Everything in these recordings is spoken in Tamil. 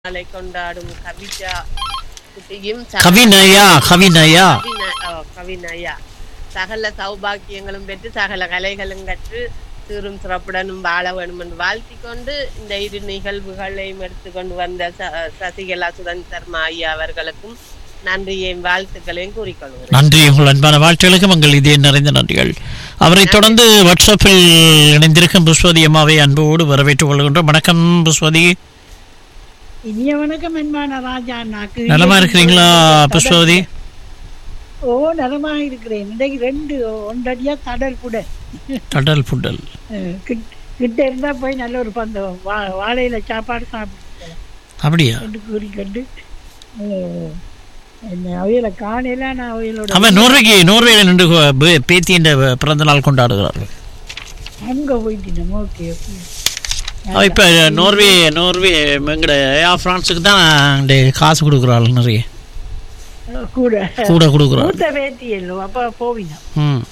நாளை கொண்டாடும் கவிஜா குட்டியும் ச- கவிநயா கவிநயா கவின- ஓ, கவிநயா சகல சௌபாக்கியங்களும் பெற்று சகல கலைகளும் கற்று சீரும் சிறப்புடனும் வாழ வேண்டும் என்று வாழ்த்திக் கொண்டு இந்த இரு நிகழ்வுகளையும் எடுத்துக்கொண்டு வந்த ச- சசிகலா சுதன் சர்மா ஐயா அவர்களுக்கும் நன்றியையும் வாழ்த்துக்களையும் கூறிக்கொள்கிறேன் நன்றி உங்கள் அன்பான வாழ்த்துகளுக்கும் உங்கள் இதே நிறைந்த நன்றிகள் அவரை தொடர்ந்து வாட்ஸ்அப்பில் இணைந்திருக்கும் புஷ்பதி அம்மாவை அன்போடு வரவேற்றுக் கொள்கின்றோம் வணக்கம் புஷ்பதி இனிய வணக்கம் அன்பான ராஜா நாக்கு நலமா இருக்கிறீங்களா புஷ்பவதி ஓ நலமா இருக்கிறேன் இன்றைக்கு ரெண்டு ஒன்றடியா தடல் கூட கடல் புடல் அஹ், கிட்- கிட்ட இருந்தா போய் நல்ல ஒரு பந்த வா- வாழையில சாப்பாடு சாப்பிட்டு அப்படியா ரெண்டு கூறி கண்டு அஹ், என்ன அவையில காணையில நான் அவையிலோட அவன் நோர்வேக்கு நோர்வேல நின்று பே- பேத்தியின் பிறந்த நாள் கொண்டாடுகிறார்கள் அங்க போயிட்டேன் ஓகே ஓகே அவ இப்ப நோர்வே நோர்வே எங்கட ஏர் பிரான்ஸுக்கு தான் அங்கே காசு கொடுக்குறாள் நிறைய அஹ், கூட கூட கொடுக்குறாள் மூத்த பேத்தி இல்லை அப்ப போவினா ம்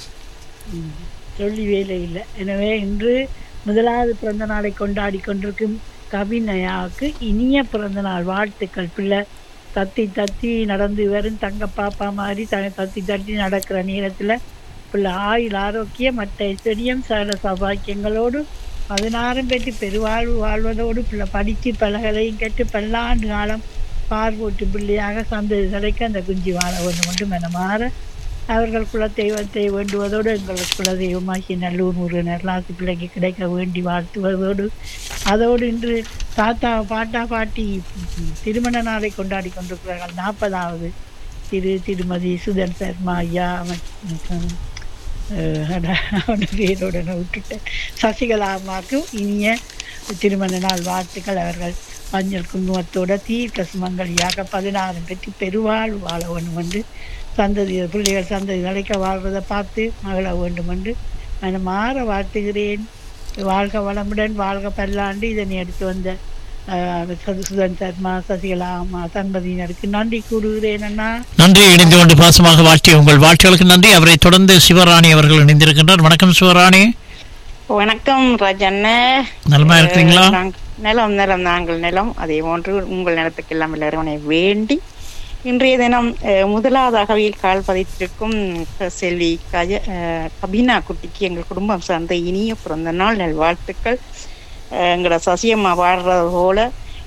சொல்லி வேலை இல்லை எனவே இன்று முதலாவது பிறந்த நாளை கொண்டாடி கொண்டிருக்கும் கவிநயாவுக்கு இனிய பிறந்த நாள் வாழ்த்துக்கள் பிள்ளை தத்தி தத்தி நடந்து வரும் தங்க பாப்பா மாதிரி த தத்தி தத்தி நடக்கிற நேரத்தில் பிள்ளை ஆயுள் ஆரோக்கியம் மற்ற ஐஸ்வர்யம் சகல சௌபாக்கியங்களோடு பதினாறும் பெற்று பெருவாழ்வு வாழ்வதோடு பிள்ளை படித்து பலகலையும் கற்று பல்லாண்டு காலம் பார்வோட்டு பிள்ளையாக சந்ததி தலைக்க அந்த குஞ்சு வாழ வேண்டும் என்று மனமாற அவர்கள் குலதெய்வத்தை வேண்டுவதோடு எங்கள் குலதெய்வமாகிய நல்லூர் முருகன் நல்லாசி பிள்ளைக்கு கிடைக்க வேண்டி வாழ்த்துவதோடு அதோடு இன்று தாத்தா பாட்டா பாட்டி திருமண நாளை கொண்டாடி கொண்டிருக்கிறார்கள் நாற்பதாவது திரு திருமதி சுதன் சர்மா ஐயா அவன் அஹ், அட, அவன் பேரோட நான் விட்டுட்டேன் சசிகலா அம்மாவுக்கும் இனிய திருமண நாள் வாழ்த்துக்கள் அவர்கள் மஞ்சள் குங்குமத்தோட தீர்க்க சுமங்கலியாக பதினாறு பெற்று பெருவாழ்வு வாழ வேண்டும் என்று சந்ததி பிள்ளைகள் சந்ததி நிலைக்க வாழ்வதை பார்த்து மகிழ வேண்டும் என்று மனமாற வாழ்த்துகிறேன் வாழ்க வளமுடன் வாழ்க பல்லாண்டு இதனை எடுத்து வந்த அஹ், சது- சுதன் சர்மா சசிகலா அம்மா தன்பதியினருக்கு நன்றி கூறுகிறேன் அண்ணா நன்றி இணைந்து கொண்டு பாசமாக வாழ்த்திய உங்கள் வாழ்த்துகளுக்கு நன்றி அவரை தொடர்ந்து சிவராணி அவர்கள் இணைந்திருக்கின்றார் வணக்கம் சிவராணி வணக்கம் ராஜண்ண நலமா இருக்கிறீங்களா நாங்க- நிலம் நிலம் நாங்கள் நிலம் அதே போன்று உங்கள் நிலத்துக்கு எல்லாம் இறைவனை வேண்டி இன்றைய தினம் அஹ், முதலாவதாகவே கால் பதித்திருக்கும் செல்வி கஜ அஹ், கபினா குட்டிக்கு எங்கள் குடும்பம் சார்ந்த இனிய பிறந்த நாள் நல்வாழ்த்துக்கள் அஹ், எங்களோட சசியம்மா பாடுறது போல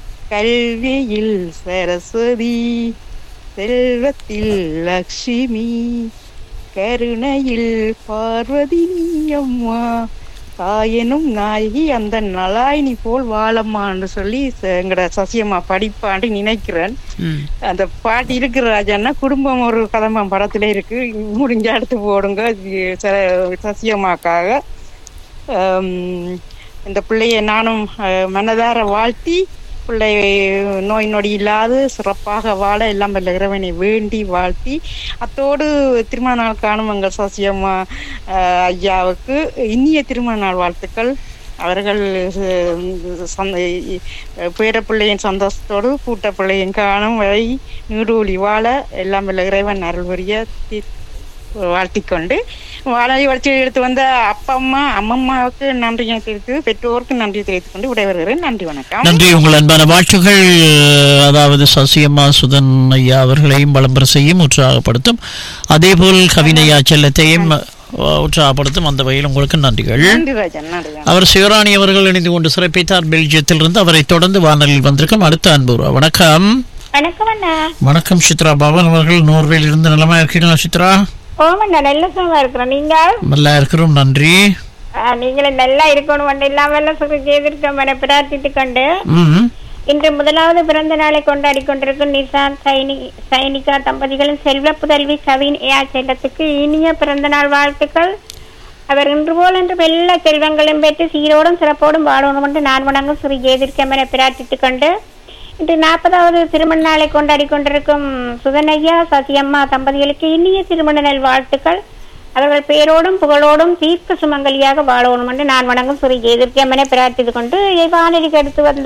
கல்வியில் சரஸ்வதி செல்வத்தில் லக்ஷ்மி கருணையில் பார்வதி நீ அம்மா தாயனும் நாயகி அந்த நலாயினி போல் வாழம்மான்னு சொல்லி ச- எங்கட சசியம்மா படிப்பாண்டு நினைக்கிறேன் ம். அந்த பாட்டு இருக்கிற ராஜான்னா குடும்பம் ஒரு கதம்பம் படத்துல இருக்கு முடிஞ்ச எடுத்து போடுங்க இது ச- சசியம்மாக்காக ஆம், இந்த பிள்ளைய நானும் அஹ், மனதார வாழ்த்தி பிள்ளை நோய் நொடி இல்லாது சிறப்பாக வாழ எல்லாம் வல்ல இறைவனை வேண்டி வாழ்த்தி அத்தோடு திருமண நாள் காணும் எங்கள் சசியம்மா அஹ், ஐயாவுக்கு இனிய திருமண நாள் வாழ்த்துக்கள் அவர்கள் அஹ், சந்த- பேர பிள்ளையின் சந்தோஷத்தோடு கூட்ட பிள்ளையின் காணும் வரை நீடூழி வாழ எல்லாம் வல்ல இறைவன் அருள் புரிய தி- வாழ்த்திக்கொண்டு வாழை வளர்ச்சி எடுத்து வந்த அப்பா அம்மா அம்மம்மாவுக்கு நன்றி தெரிவித்து பெற்றோருக்கு நன்றி தெரிவித்துக் கொண்டு விடைபெறுகிறேன் நன்றி வணக்கம் நன்றி உங்கள் அன்பான வாழ்த்துகள் அதாவது சசியம்மா சுதன் ஐயா அவர்களையும் வளம்பர செய்யும் உற்சாகப்படுத்தும் அதேபோல் கவினையா செல்லத்தையும் அஹ், உற்சாகப்படுத்தும் அந்த வகையில் உங்களுக்கு நன்றிகள் நன்றி ராஜன் நன்றி வணக்கம். அவர் சிவராணி அவர்கள் இணைந்து கொண்டு சிறப்பித்தார் பெல்ஜியத்திலிருந்து அவரை தொடர்ந்து வானொலியில் வந்திருக்கும் அடுத்த அன்பு உறவு. வணக்கம் வணக்கம் அண்ணா வணக்கம் சித்ரா பவன் அவர்கள் நோர்வேலில் இருந்து நலமா இருக்கீங்களா சித்ரா ஓமண்ணா நல்ல சுகமா இருக்கிறோம் நீங்க நல்லா இருக்கிறோம் நன்றி ஆ, நீங்களும் நல்லா இருக்கணும் ஒன்று இல்லாமல் சுக செய்திருக்கோம் என பிரார்த்தித்து கொண்டு ம் இன்று முதலாவது பிறந்த நாளை கொண்டாடி கொண்டிருக்கும் நிசான் சைனி சைனிகா தம்பதிகளின் செல்வ புதல்வி கவின் ஏ செல்லத்துக்கு இனிய பிறந்த நாள் வாழ்த்துக்கள் அவர் இன்று போல் என்று எல்லா செல்வங்களும் பெற்று சீரோடும் சிறப்போடும் வாழணும் என்று நான் வணங்கும் ஸ்ரீ ஜெயதிர்க்கம் என பிரார்த்தித்துக் கொண்டு இன்று நாற்பதாவது திருமண நாளை கொண்டாடி கொண்டிருக்கும் சுதனையா சசியம்மா தம்பதிகளுக்கு இனிய திருமண நாள் வாழ்த்துக்கள் அவர்கள் பேரோடும் புகழோடும் தீர்க்க சுமங்கலியாக வாழணும் என்று நான் வணங்கும் ஸ்ரீ ஜெயதிர்க்கம் என பிரார்த்தித்துக் கொண்டு வானொலிக்கு அடுத்து வந்த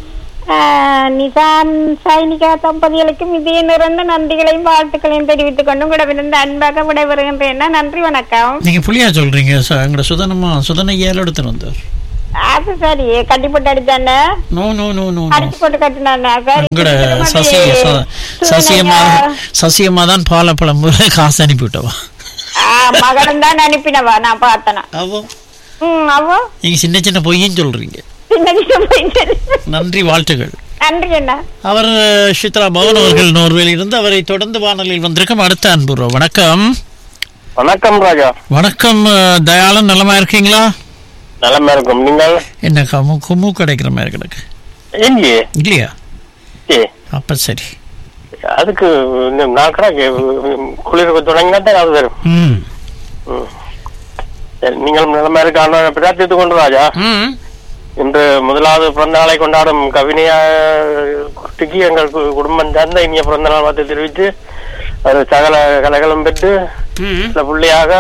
ஆஹ், நிசான் சைனிகா தம்பதிகளுக்கும் இதே நிறந்த நன்றிகளையும் வாழ்த்துக்களையும் தெரிவித்துக் கொண்டு உங்களிடமிருந்து அன்பாக விடைபெறுகின்றேன் நன்றி வணக்கம் நீங்க புள்ளியா சொல்றீங்க ச- எங்கட சுதனமா சுதனையால எடுத்துட்டு வந்தார் அது சரி கட்டி போட்டு அடிச்சானே no no no no no அடிச்சு போட்டு கட்டினானே சரி உங்களோட திருமதி சசி ச- சசியம்மா சூனையா. சசியம்மா தான் பாலப்பழம் காசு அனுப்பி விட்டவா ஆ, மகனும் தான் அனுப்பினவா நான் பார்த்தனா அவோ ம் அவோ நீங்க சின்ன சின்ன பொய்யும் சொல்றீங்க சின்ன சின்ன போயிட்டு நன்றி வாழ்த்துகள் நன்றி அண்ணா அவர் சித்ரா பவன் அவர்கள் நோர்வேலில் இருந்து அவரை தொடர்ந்து வானொலியில் வந்திருக்கும் அடுத்த அன்புறோம் வணக்கம் வணக்கம் ராஜா வணக்கம் அஹ், தயாளன் நலமா இருக்கீங்களா நலமா இருக்கும் நீங்கள் என்ன கமு கும்மு கிடைக்கிற மாதிரி கிடக்கு இல்லையே இல்லையா ஏ அப்ப சரி அதுக்கு இன்னும் நான் கிடக்கு குளிருக்கு தொடங்கினா தான் அது வரும் ம் ம். சரி, நீங்கள் நலமா இருக்கான பிரார்த்தித்து கொண்டு ராஜா ம் இன்று முதலாவது பிறந்த நாளை கொண்டாடும் கவினியா குட்டிக்கு எங்கள் கு- குடும்பம் சார்ந்த இனிய பிறந்த நாள் வாழ்த்து தெரிவித்து அது சகல கலைகளும் பெற்று ம் நல்ல பிள்ளையாக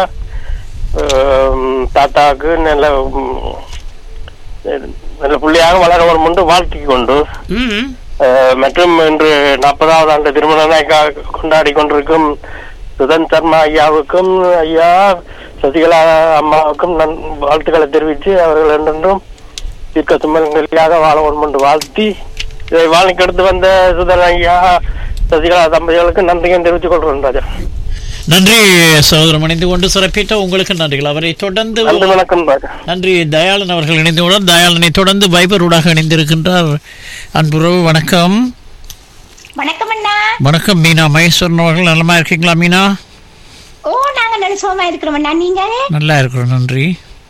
ஆம், தாத்தாவுக்கு நல்ல ம், நல்ல பிள்ளையாக வளர வரும் என்று வாழ்த்திக் கொண்டு ம் அஹ், மற்றும் இன்று நாற்பதாவது ஆண்டு திருமண நாயக்கா கொண்டாடி கொண்டிருக்கும் சுதன் சர்மா ஐயாவுக்கும் ஐயா சசிகலா அம்மாவுக்கும் நன் வாழ்த்துக்களை தெரிவித்து அவர்கள் என்றென்றும் தீர்க்க சுமங்கலியாக வாழ வேண்டும் என்று வாழ்த்தி இதை வாழ்க்கைக்கு எடுத்து வந்த சுதன் ஐயா சசிகலா தம்பதிகளுக்கு நன்றியும் தெரிவித்துக் கொள்கிறேன் ராஜா நன்றி சகோதரம் இணைந்து கொண்டு சிறப்பித்த உங்களுக்கு நன்றிகள் அவரை தொடர்ந்து நன்றி வணக்கம் ராஜா நன்றி தயாளன் அவர்கள் இணைந்து கொண்டார் தயாளனை தொடர்ந்து வைபரூடாக இணைந்திருக்கின்றார் அன்புறவு வணக்கம் வணக்கம் அண்ணா வணக்கம் மீனா மகேஸ்வரன் அவர்கள் நலமா இருக்கீங்களா மீனா ஓ நாங்க நல்ல சுகமா இருக்கிறோம் அண்ணா நீங்க நல்லா இருக்கிறோம் நன்றி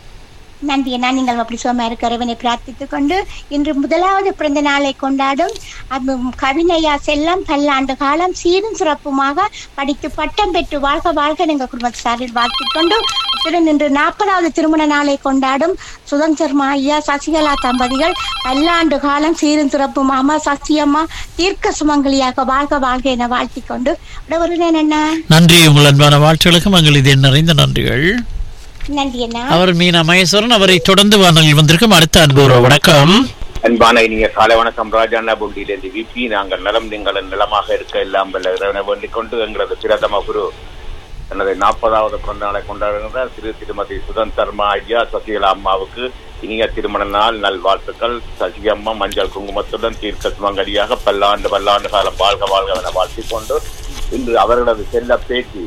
நன்றி அண்ணா நீங்கள் அப்படி சுகமா இருக்கிறவனை பிரார்த்தித்துக் கொண்டு இன்று முதலாவது பிறந்த நாளை கொண்டாடும் அது கவினையா செல்லம் பல்லாண்டு காலம் சீரும் சிறப்புமாக படித்து பட்டம் பெற்று வாழ்க வாழ்க எங்கள் குடும்பத்தாரில் வாழ்த்திக் கொண்டு அத்துடன் இன்று நாற்பதாவது திருமண நாளை கொண்டாடும் சுதந்திரமா ஐயா சசிகலா தம்பதிகள் பல்லாண்டு காலம் சீரும் சிறப்புமாமா சசியம்மா தீர்க்க சுமங்கலியாக வாழ்க வாழ்க என வாழ்த்திக் கொண்டு வருகிறேன் அண்ணா நன்றி உங்கள் அன்பான வாழ்த்துகளுக்கு மங்கள் இது நிறைந்த நன்றிகள் நன்றி அண்ணா அவர் மீனா மகேஸ்வரன் அவரை தொடர்ந்து வானொலியில் வந்திருக்கும் அடுத்த அன்புறவு வணக்கம் அன்பான இனிய காலை வணக்கம் ராஜாண்ணா பொண்டியிலிருந்து விபி நாங்கள் நலம் நீங்கள் நலமாக இருக்க எல்லாம் வல்ல இறைவனை வேண்டிக் கொண்டு எங்களது பிரதம குரு தனது நாற்பதாவது பிறந்த நாளை கொண்டாடுகின்ற திரு திருமதி சுதன் சர்மா ஐயா சசிகலா அம்மாவுக்கு இனிய திருமண நாள் நல்வாழ்த்துக்கள் சசி அம்மா மஞ்சள் குங்குமத்துடன் தீர்க்க சுமங்கலியாக பல்லாண்டு பல்லாண்டு காலம் வாழ்க வாழ்க என வாழ்த்திக் கொண்டு இன்று அவர்களது செல்ல பேச்சு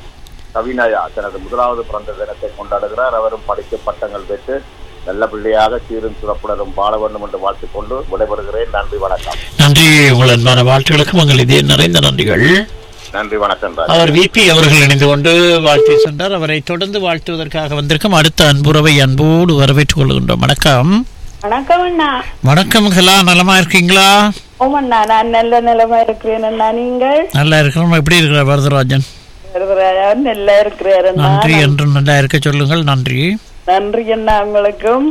கவினயா தனது முதலாவது பிறந்த தினத்தை கொண்டாடுகிறார் அவரும் படித்து பட்டங்கள் பெற்று நல்ல பிள்ளையாக சீரும் சிறப்புடனும் வாழ வேண்டும் என்று வாழ்த்திக் கொண்டு விடைபெறுகிறேன் நன்றி வணக்கம் நன்றி உங்கள் அன்பான வாழ்த்துகளுக்கு மங்கள் இது நிறைந்த நன்றிகள் நன்றி வணக்கம் ராஜா அவர் விபி அவர்கள் இணைந்து கொண்டு வாழ்த்தி சென்றார் அவரை தொடர்ந்து வாழ்த்துவதற்காக வந்திருக்கும் அடுத்த அன்புறவை அன்போடு வரவேற்றுக் கொள்கின்றோம் வணக்கம் வணக்கம் அண்ணா வணக்கம் கலா நலமா இருக்கீங்களா ஓம் அண்ணா நான் நல்ல நிலமா இருக்கிறேன் அண்ணா நீங்கள் நல்லா இருக்கிறோம் எப்படி இருக்கிற வரதராஜன் இருக்கிறார், நல்லா இருக்கிறார் அண்ணா நன்றி என்றும் நல்லா இருக்க சொல்லுங்கள் நன்றி நன்றி அண்ணா உங்களுக்கும்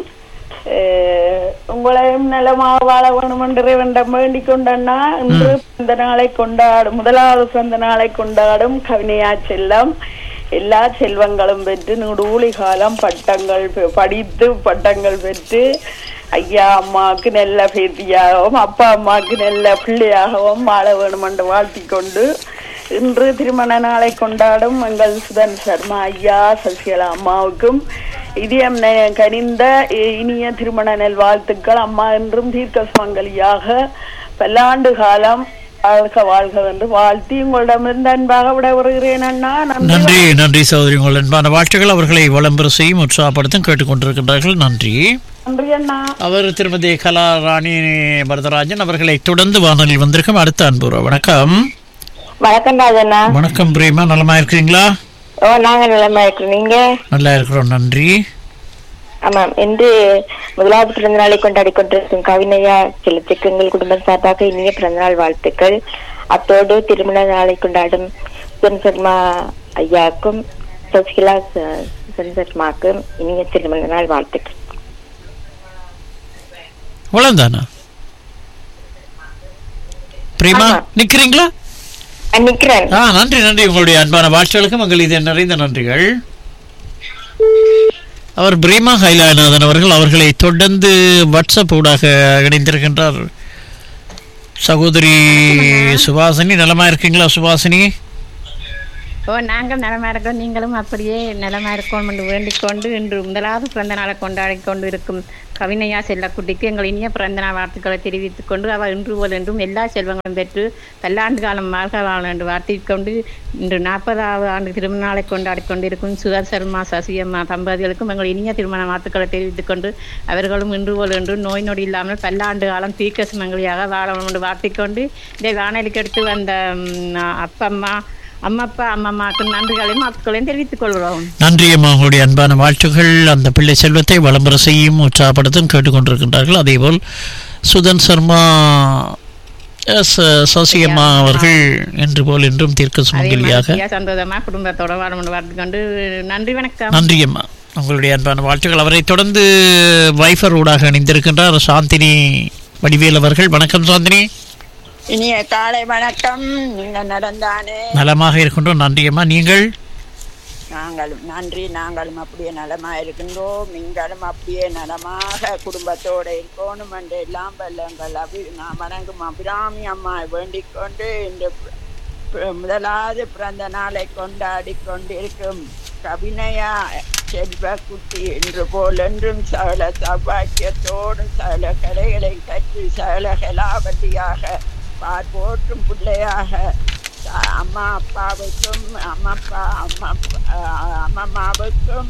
அஹ், உங்களையும் நலமாக வாழ வேணும் என்று வேண்டம் வேண்டிக் கொண்டண்ணா இன்று பிறந்த நாளை கொண்டாடும் முதலாவது பிறந்த நாளை கொண்டாடும் கவினையா செல்லம் எல்லா செல்வங்களும் பெற்று நூடூழி காலம் பட்டங்கள் பெ- படித்து பட்டங்கள் பெற்று ஐயா அம்மாவுக்கு நல்ல பேத்தியாகவும் அப்பா அம்மாவுக்கு நல்ல பிள்ளையாகவும் வாழ வேணும் என்று வாழ்த்திக் கொண்டு இன்று திருமண நாளை கொண்டாடும் எங்கள் சுதன் சர்மா ஐயா சசிகலா அம்மாவுக்கும் இதயம் நெ- கனிந்த இ- இனிய திருமண நல் வாழ்த்துக்கள் அம்மா என்றும் தீர்க்க சுமங்கலியாக பல்லாண்டு காலம் வாழ்க வாழ்க என்று வாழ்த்தி உங்களிடமிருந்து அன்பாக விட வருகிறேன் அண்ணா நன்றி நன்றி நன்றி சகோதரி உங்கள் அன்பான வாழ்த்துக்கள் அவர்களை விளம்பர செய்யும் உற்சாகப்படுத்தும் கேட்டுக்கொண்டிருக்கின்றார்கள் நன்றி நன்றி அண்ணா அவர் திருமதி கலா ராணி வரதராஜன் அவர்களை தொடர்ந்து வானொலியில் வந்திருக்கும் அடுத்த அன்புறவு வணக்கம் வணக்கம் ராஜண்ணா வணக்கம் பிரேமா நலமா இருக்கிறீங்களா ஓ நாங்க நிலைமை இருக்கிறோம் நீங்க நல்லா இருக்கிறோம் நன்றி ஆமாம் இன்று முதலாவது பிறந்த நாளை கொண்டாடி கொண்டிருக்கும் கவினையா செலுத்துக்கு எங்கள் குடும்பம் சார்பாக இனிய பிறந்தநாள் வாழ்த்துக்கள் அத்தோடு திருமண நாளை கொண்டாடும் சுதன் சர்மா ஐயாவுக்கும் சசிகலா ச- சுதன் சர்மாவுக்கும் இனிய திருமண நாள் வாழ்த்துக்கள் அவ்வளவுதானா பிரேமா ஆமா. நிக்கிறீங்களா நான் நிக்கிறேன் ஆ நன்றி நன்றி உங்களுடைய அன்பான வாழ்த்துகளுக்கும் உங்கள் இது நிறைந்த நன்றிகள் அவர் பிரேமா கைலாயநாதன் அவர்கள் அவர்களை தொடர்ந்து வாட்ஸ்அப் ஊடாக இணைந்திருக்கின்றார் சகோதரி சுபாசினி நலமா இருக்கீங்களா சுபாசினி ஓ நாங்கள் நலமா இருக்கோம் நீங்களும் அப்படியே நலமா இருக்கோம் என்று வேண்டிக் கொண்டு இன்று முதலாவது பிறந்த நாளை கொண்டாடி கொண்டு இருக்கும் கவினையா செல்லக்குட்டிக்கு எங்கள் இனிய பிறந்த நாள் வாழ்த்துக்களை தெரிவித்துக் கொண்டு அவர் இன்று போல் என்றும் எல்லா செல்வங்களும் பெற்று பல்லாண்டு காலம் வாழ்க வாழ என்று வாழ்த்திக் கொண்டு இன்று நாற்பதாவது ஆண்டு திருமண நாளை கொண்டாடி கொண்டிருக்கும் சுதர் சர்மா சசியம்மா தம்பதிகளுக்கும் எங்கள் இனிய திருமண வாழ்த்துக்களை தெரிவித்துக் கொண்டு அவர்களும் இன்று போல் என்று நோய் நொடி இல்லாமல் பல்லாண்டு காலம் தீர்க்க சுமங்கலியாக வாழணும் என்று வாழ்த்திக் கொண்டு இதை வானொலிக்கு எடுத்து வந்த ம், அப்பம்மா அம்மப்பா அம்மம்மாக்கு நன்றிகளையும் வாழ்த்துக்களையும் தெரிவித்துக் கொள்கிறோம் நன்றி அம்மா உங்களுடைய அன்பான வாழ்த்துகள் அந்த பிள்ளை செல்வத்தை வளம்பர செய்யும் உற்சாகப்படுத்தும் கேட்டுக்கொண்டிருக்கின்றார்கள் அதேபோல் சுதன் சர்மா எஸ், சசியம்மா அவர்கள் என்று போல் என்றும் தீர்க்க அதே சுமங்கலியாக மகிழ்ச்சியா சந்தோஷமா குடும்பத்தோட வாழணும் என்று வாழ்த்துக் கொண்டு நன்றி வணக்கம் நன்றி அம்மா உங்களுடைய அன்பான வாழ்த்துக்கள் அவரை தொடர்ந்து வைஃபர் ஊடாக இணைந்திருக்கின்றார் சாந்தினி வடிவேல் அவர்கள் வணக்கம் சாந்தினி இனிய காலை வணக்கம் நீங்க நடந்தானே நலமாக இருக்கின்றோம் நன்றி அம்மா நீங்கள் நாங்களும் நன்றி நாங்களும் அப்படியே நலமா இருக்கின்றோம் நீங்களும் அப்படியே நலமாக குடும்பத்தோட இருக்கணும் என்று எல்லாம் வல்லங்கள் அபி நான் வணங்கும் அபிராமி அம்மா வேண்டிக் கொண்டு இந்த ப- ப- முதலாவது பிறந்த நாளை கொண்டாடி கொண்டிருக்கும் கவினயா செல்வக்குட்டி என்று போல் என்றும் சகல சௌபாக்கியத்தோடும் சகல கலைகளை கற்று சகல கலாவதியாக பார்ப்போற்றும் பிள்ளையாக த- அம்மா அப்பாவுக்கும் அம்மா அப்பா அம்மா அப்பா- அஹ் அம்மம்மாவுக்கும்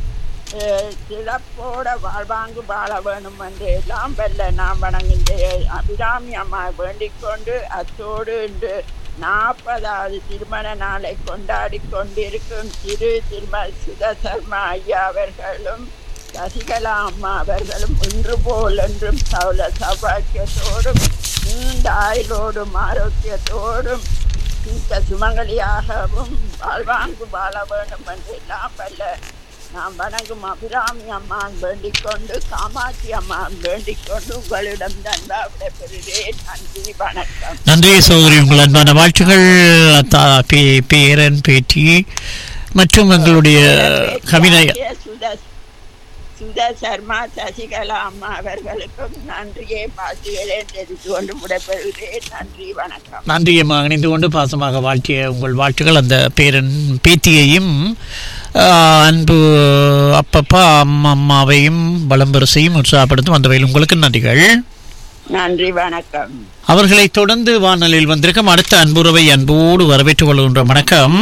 அஹ் சிறப்போட வாழ்வாங்கு வாழ வேணும் என்று எல்லாம் வல்ல நாம் வணங்குகின்ற அபிராமி அம்மா வேண்டிக் கொண்டு அத்தோடு இன்று நாற்பதாவது திருமண நாளை கொண்டாடி கொண்டிருக்கும் திரு திரும சுத சர்மா ஐயா அவர்களும் சசிகலா அம்மா அவர்களும் இன்று போல் என்றும் சௌல சௌபாக்கியத்தோடும் நீண்ட ஆயுளோடும் ஆரோக்கியத்தோடும் தீர்க்க சுமங்கலியாகவும் வாழ்வாங்கு வாழ வேண்டும் என்று எல்லாம் வல்ல நாம் வணங்கும் அபிராமி அம்மான் வேண்டிக் கொண்டு காமாட்சி அம்மான் வேண்டிக் கொண்டு உங்களிடம் நண்பா விடைபெறுகிறேன் நன்றி வணக்கம் நன்றி சகோதரி உங்கள் அன்பான வாழ்த்துகள் தா- பே- பேரன் பேட்டி மற்றும் எங்களுடைய கவிதை சுத சுதா சர்மா சசிகலா அம்மா அவர்களுக்கும் நன்றியை வாழ்த்துகிறேன் தெரிந்து கொண்டு விடைபெறுகிறேன் நன்றி வணக்கம் நன்றி அம்மா இணைந்து கொண்டு பாசமாக வாழ்த்திய உங்கள் வாழ்த்துக்கள் அந்த பேரன் பேத்தியையும் ஆ, அன்பு அப்பப்பா அம்மா அம்மாவையும் வளம்பரசையும் உற்சாகப்படுத்தும் அந்த வகையில் உங்களுக்கு நன்றிகள் நன்றி வணக்கம் அவர்களை தொடர்ந்து வானலில் வந்திருக்கும் அடுத்த அன்புறவை அன்போடு வரவேற்றுக் கொள்கின்ற வணக்கம்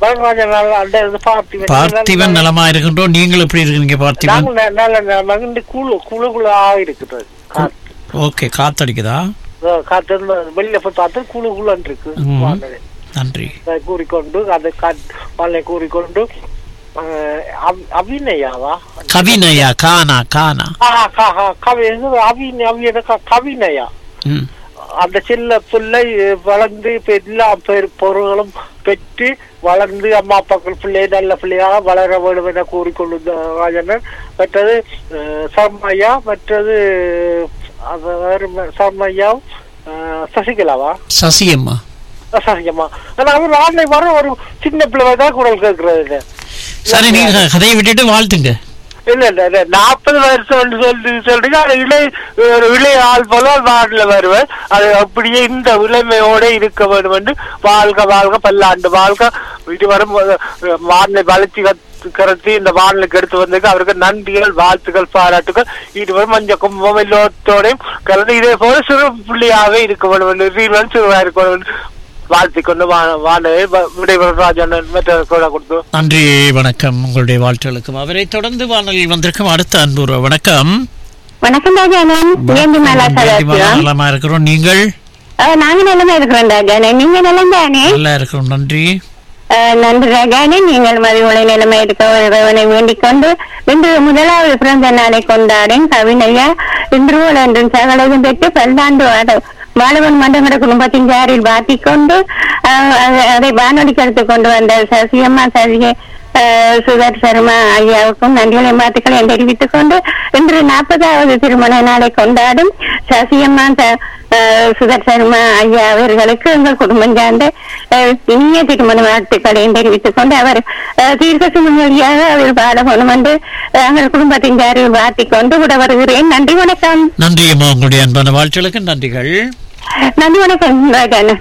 பார்த்திபன் நலமா இருக்கின்றோம் நீங்கள் எப்படி இருக்கீங்க பார்த்திபன் மகிழ்ந்து கூழு குழுகுலா இருக்குது ஓகே காத்தடிக்குதா காத்து வெளியில போய் பார்த்து குழு குழுன்னு இருக்கு ம். வானது. நன்றி அதை கூறிக்கொண்டு அதை வாழை கூறிக்கொண்டு அஹ், அபி- அபிநயாவா கவினயா கானா கானா ஆ, க- க- கவி இது அபிநய அபிநய க- கவிநயா ம் அந்த சின்ன பிள்ளை வளர்ந்து இப்ப எல்லா பெரு பொருள்களும் பெற்று வளர்ந்து அம்மா அப்பாக்கள் பிள்ளை நல்ல பிள்ளையாக வளர வேண்டும் என கூறிக்கொண்டு ராஜனர் மற்றது அஹ், சர்மையா மற்றது அது வேறு ம- சர்மையாவும் அஹ், சசிகலாவா சசியம்மா அஹ், சசிகம்மா ஆனா அவர் ஆன்லை வர ஒரு சின்ன பிள்ளை தான் குரல் கேட்கறது சரி நீங்க கதையை விட்டுட்டு வாழ்த்துங்க இல்ல இல்ல இல்ல நாற்பது வருஷம் சொல்லி சொல்றீங்க அது இளை ஒரு இளைய ஆள் போல வார்டில் வருவேன் அது அப்படியே இந்த இளமையோட இருக்க வேண்டும் என்று வாழ்க வாழ்க பல்லாண்டு வாழ்க இதுவரும் வானிலை வளர்ச்சி கருத்து இந்த வானிலைக்கு எடுத்து வந்ததுக்கு அவருக்கு நன்றிகள் வாழ்த்துக்கள் பாராட்டுகள் இதுவரை மஞ்சள் கும்பம் எல்லோத்தோடையும் கலந்து இதே போல சிறு புள்ளியாக இருக்க வேண்டும் என்று சீர்வன் சிறுவா இருக்க வேண்டும் என்று வாழ்த்திக் கொண்டு வானவை விடைபெறும் ராஜன் மற்ற கூட கொடுத்து நன்றி வணக்கம் உங்களுடைய வாழ்த்துகளுக்கும் அவரை தொடர்ந்து வானொலியில் வந்திருக்கும் அடுத்த அன்புற வணக்கம் வணக்கம் ராஜானன் ஏந்தி மேலா சதாசிவம் நலமா இருக்கிறோம் நீங்கள் நாங்க நிலைமை இருக்கிறோம் ராஜானன் நீங்க நிலம் தானே நல்லா இருக்கிறோம் நன்றி அஹ் நன்றி ராஜானே நீங்கள் மதிவுளை நிலைமை எடுக்க இறைவனை வேண்டிக் கொண்டு இன்று முதலாவது பிறந்த நாளை கொண்டாடும் கவினையா இன்று போல் என்றும் சகலதும் பெற்று பல்லாண்டு வாழ வாழவன் மண்டங்கட குடும்பத்தின் சாரில் வாத்திக் கொண்டு அஹ், அதை- அதை வானொலிக்கு எடுத்துக் கொண்டு வந்த சசியம்மா சசிகை அஹ், சுதர் சர்மா ஐயாவுக்கும் நன்றிகளை மாத்துக்களை தெரிவித்துக் கொண்டு இன்று நாற்பதாவது திருமண நாளை கொண்டாடும் சசியம்மா ச- அஹ், சுதர் சர்மா ஐயா அவர்களுக்கு எங்கள் குடும்பம் சார்ந்த அஹ், இனிய திருமண வாழ்த்துக்களையும் தெரிவித்துக் கொண்டு அவர் அஹ், தீர்க்க சுமங்கலியாக அவர் பாட வேணும் என்று அஹ், எங்கள் குடும்பத்தின் சார்பில் வாழ்த்திக் கொண்டு விட வருகிறேன் நன்றி வணக்கம் நன்றி அம்மா உங்களுடைய அன்பான வாழ்த்துகளுக்கு நன்றிகள் நன்றி வணக்கம் ராஜாண்ணா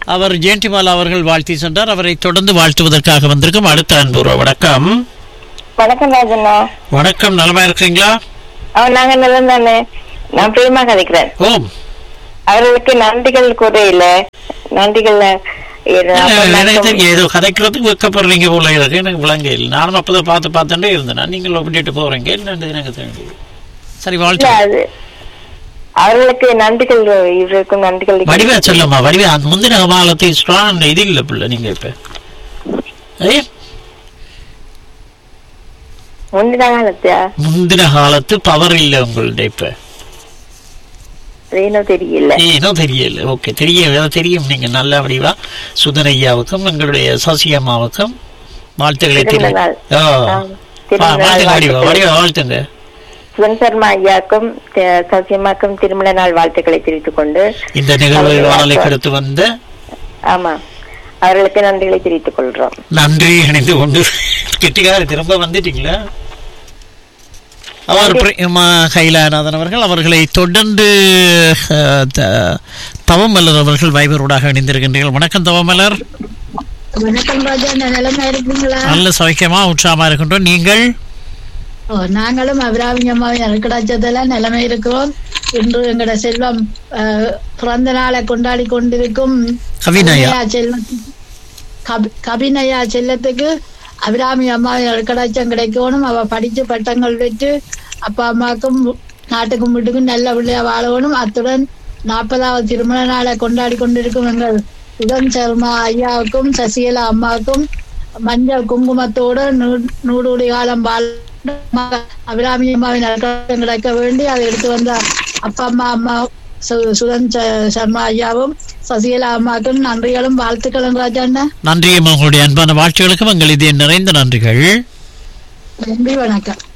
அவர் ஜெயந்திமாலா அவர்கள் வாழ்த்தி சென்றார் அவரை தொடர்ந்து வாழ்த்துவதற்காக வந்திருக்கும் அடுத்த அன்புற வணக்கம் வணக்கம் ராஜண்ணா வணக்கம் நலமா இருக்கீங்களா அவன் நாங்க நிலம் தானே நான் பிரேமா கதைக்கிறேன் ஓம் அவர்களுக்கு நன்றிகள் கூறையில நன்றிகள் இது அப்ப எனக்கு நாங்க- தெரியும் ஏதோ கதைக்கிறதுக்கு வைக்கப்படுறீங்க போல இருக்கு எனக்கு விளங்க இல்லை நானும் அப்பதான் பார்த்து பார்த்துட்டே இருந்தேன் நீங்கள் விட்டுட்டு போறீங்க என்னன்னு எனக்கு தெரியும் சரி இல்ல, வாழ்த்து அது அவர்களுக்கு நன்றிகள் இவருக்கும் நன்றிகள் வடிவா சொல்லம்மா வடிவா அந்த முந்தின காலத்தை ஸ்ட்ராங் இது இல்ல பிள்ளை நீங்க இப்ப ஏய், முந்தின காலத்தியா முந்தின காலத்து பவர் இல்ல உங்கள்ட்ட இப்ப அது இன்னும் தெரியல ஏனோ தெரியல ஓகே தெரிய தெரியும் நீங்க நல்ல வடிவா சுதனையாவுக்கும் எங்களுடைய சசி அம்மாவுக்கும் வாழ்த்துக்களை திரும்ப தெரியும் நாள். ஆ. ஆம். திரும்ப வா- நாள் வாழ்த்துங்க வடிவா வாழ்த்துக்கள். வடிவா வாழ்த்துங்க சுதன் சர்மா ஐயாக்கும் த- சசியம்மாக்கும் திருமண நாள் வாழ்த்துக்களை தெரிவித்துக் கொண்டு இந்த நிகழ்வை அவர்கள் வானொலி வாழ்த்து- கருத்து வந்த ஆமா அவர்களுக்கு நன்றிகளை தெரிவித்துக் கொள்றோம் நன்றி இணைந்து கொண்டு கெட்டிக்கார திரும்ப வந்துட்டீங்களா அவர் பிரேமா கைலாநாதன் அவர்கள் அவர்களை தொடர்ந்து அஹ், த- தவமலர் அவர்கள் வைபரோடாக இணைந்திருக்கின்றீர்கள் வணக்கம் தவமலர் வணக்கம் ராஜா நான் நிலைமை இருக்கீங்களா நல்ல சௌக்கியமா உற்சாகமா இருக்கின்றோம் நீங்கள் ஓ, நாங்களும் அபிராமி அம்மாவின் அருக்கடாச்சதுல நிலைமை இருக்கிறோம் இன்று எங்கட செல்வம் அஹ், பிறந்த நாளை கொண்டாடி கொண்டிருக்கும் கவினயா. கவினயா செல்வத்துக்கு கபி- கவினயா செல்லத்துக்கு அபிராமி அம்மாவின் அருக்கடாச்சம் கிடைக்கணும் அவ படிச்சு பட்டங்கள் பெற்று அப்பா அம்மாக்கும் நாட்டுக்கும் வீட்டுக்கும் நல்ல பிள்ளையா வாழணும் அத்துடன் நாற்பதாவது திருமண நாளை கொண்டாடி கொண்டிருக்கும் எங்கள் சுதன் சர்மா ஐயாவுக்கும் சசிகலா அம்மாவுக்கும் மஞ்சள் குங்குமத்தோடு நூ- நூறு காலம் வாழ் அபிராமி அம்மாவின் அருட்கரம் கிடைக்க வேண்டி அதை எடுத்து வந்த அப்பா அம்மா அம்மா சு- சுதன் ச- சர்மா ஐயாவும் சசிகலா அம்மாவுக்கும் நன்றிகளும் வாழ்த்துக்களும் ராஜாண்ணா நன்றி உங்களுடைய அன்பான வாழ்த்துகளுக்கும் எங்கள் இதய நிறைந்த நன்றிகள் நன்றி வணக்கம்